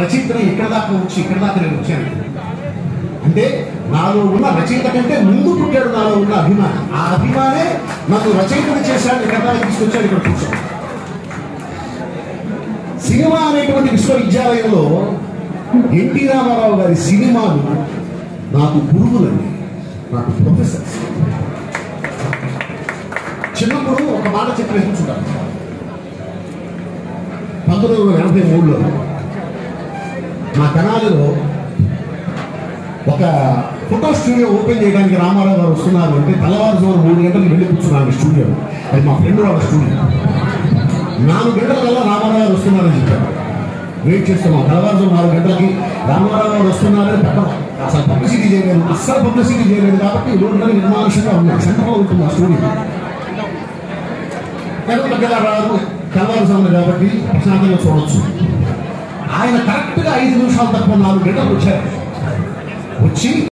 రచయితని ఇక్కడ దాకా వచ్చి ఇక్కడ దాకా నేను వచ్చాను అంటే నాలో ఉన్న రచయిత కంటే ముందు పుట్టాడు నాలో ఉన్న అభిమానం ఆ అభిమానే నన్ను రచయితని చేశాడు ఇక్కడ దాకా తీసుకొచ్చాడు ఇక్కడ కూర్చోడు సినిమా అనేటువంటి విశ్వవిద్యాలయంలో ఎన్టీ రామారావు గారి సినిమాలు నాకు గురువులండి నాకు ప్రొఫెసర్స్ చిన్నప్పుడు ఒక మాట చెప్పి వేసుకుంటాను పంతొమ్మిది వందల ఎనభై మూడులో మా తెనాలిలో ఒక ఫోటో స్టూడియో ఓపెన్ చేయడానికి రామారావు గారు వస్తున్నారు అంటే తెల్లవారుజామున మూడు గంటలకు వెళ్ళి కూర్చున్నాను స్టూడియో అది మా ఫ్రెండ్ వాళ్ళ స్టూడియో నాలుగు గంటల కల్లా రామారావు గారు వస్తున్నారని చెప్పారు వెయిట్ చేస్తున్నాం తెల్లవారుజాము నాలుగు గంటలకి రామారావు గారు వస్తున్నారని పెట్టడం అసలు పబ్లిసిటీ చేయలేదు అస్సలు పబ్లిసిటీ చేయలేదు కాబట్టి రోడ్లని నిర్మానుషంగా ఉన్నాయి సెంటర్లో ఉంటుంది ఆ స్టూడియో ఎవరు పెద్దగా రాదు తెల్లవారుజామున కాబట్టి ప్రశాంతంగా చూడొచ్చు ఆయన కరెక్ట్గా ఐదు నిమిషాలు తక్కువ నాలుగు గంటలు వచ్చారు వచ్చి